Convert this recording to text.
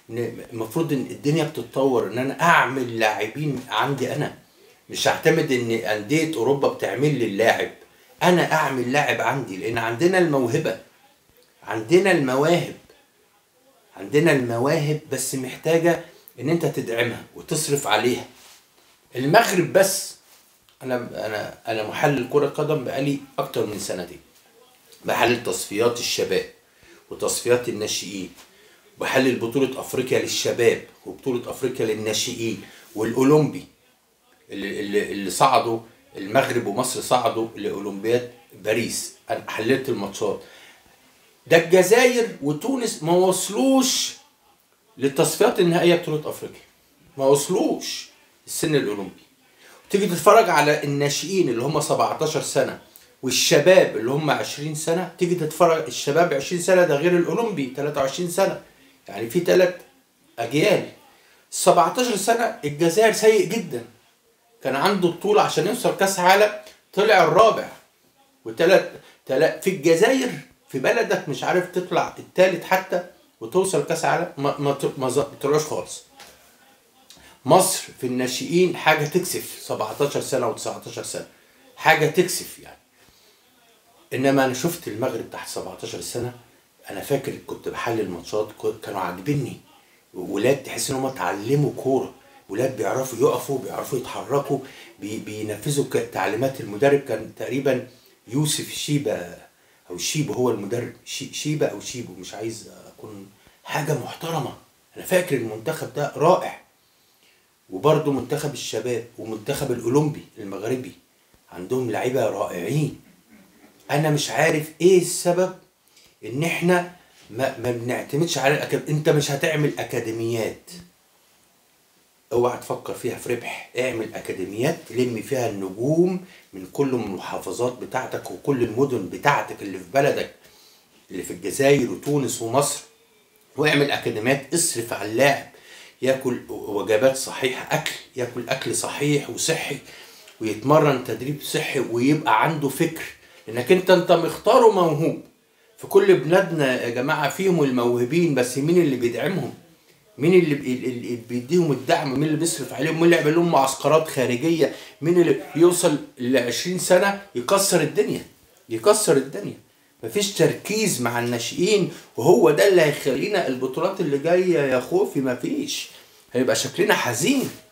ان المفروض ان الدنيا بتتطور ان انا اعمل لاعبين عندي انا مش هعتمد ان انديه اوروبا بتعمل لي اللاعب انا اعمل لاعب عندي لان عندنا الموهبه عندنا المواهب عندنا المواهب بس محتاجه ان انت تدعمها وتصرف عليها المغرب بس انا انا انا محلل كره قدم بقالي اكتر من سنتين بحلل تصفيات الشباب وتصفيات الناشئين بحلل بطولة أفريقيا للشباب وبطولة أفريقيا للناشئين والأولمبي اللي, اللي, اللي صعدوا المغرب ومصر صعدوا لأولمبياد باريس أنا حللت الماتشات ده الجزائر وتونس ما وصلوش للتصفيات النهائية بطولة أفريقيا ما وصلوش السن الأولمبي تيجي تتفرج على الناشئين اللي هم 17 سنة والشباب اللي هم 20 سنة تيجي تتفرج الشباب 20 سنة ده غير الأولمبي 23 سنة يعني في ثلاث أجيال 17 سنة الجزائر سيء جدا كان عنده بطولة عشان يوصل كأس عالم طلع الرابع وثلاث تلا في الجزائر في بلدك مش عارف تطلع الثالث حتى وتوصل كأس عالم ما ما ت- ما ز- ما طلعوش خالص مصر في الناشئين حاجة تكسف 17 سنة و19 سنة حاجة تكسف يعني انما انا شفت المغرب تحت 17 سنه انا فاكر كنت بحلل ماتشات كو- كانوا عاجبني ولاد تحس ان هم اتعلموا كوره ولاد بيعرفوا يقفوا بيعرفوا يتحركوا بي بينفذوا ك- تعليمات المدرب كان تقريبا يوسف شيبه او شيبو هو المدرب شي شيبه او شيبو مش عايز اكون حاجه محترمه انا فاكر المنتخب ده رائع وبرضه منتخب الشباب ومنتخب الاولمبي المغربي عندهم لعيبه رائعين انا مش عارف ايه السبب ان احنا ما, ما بنعتمدش على الأكاد... انت مش هتعمل اكاديميات اوعى تفكر فيها في ربح اعمل اكاديميات تلم فيها النجوم من كل المحافظات بتاعتك وكل المدن بتاعتك اللي في بلدك اللي في الجزائر وتونس ومصر واعمل اكاديميات اصرف على اللاعب ياكل وجبات صحيحه اكل ياكل اكل صحيح وصحي ويتمرن تدريب صحي ويبقى عنده فكر انك انت انت مختاره موهوب في كل بلادنا يا جماعه فيهم الموهوبين بس مين اللي بيدعمهم مين اللي بي- اللي بيديهم الدعم مين اللي بيصرف عليهم مين اللي يعمل لهم معسكرات خارجيه مين اللي يوصل ل 20 سنه يكسر الدنيا يكسر الدنيا مفيش تركيز مع الناشئين وهو ده اللي هيخلينا البطولات اللي جايه يا خوفي مفيش هيبقى شكلنا حزين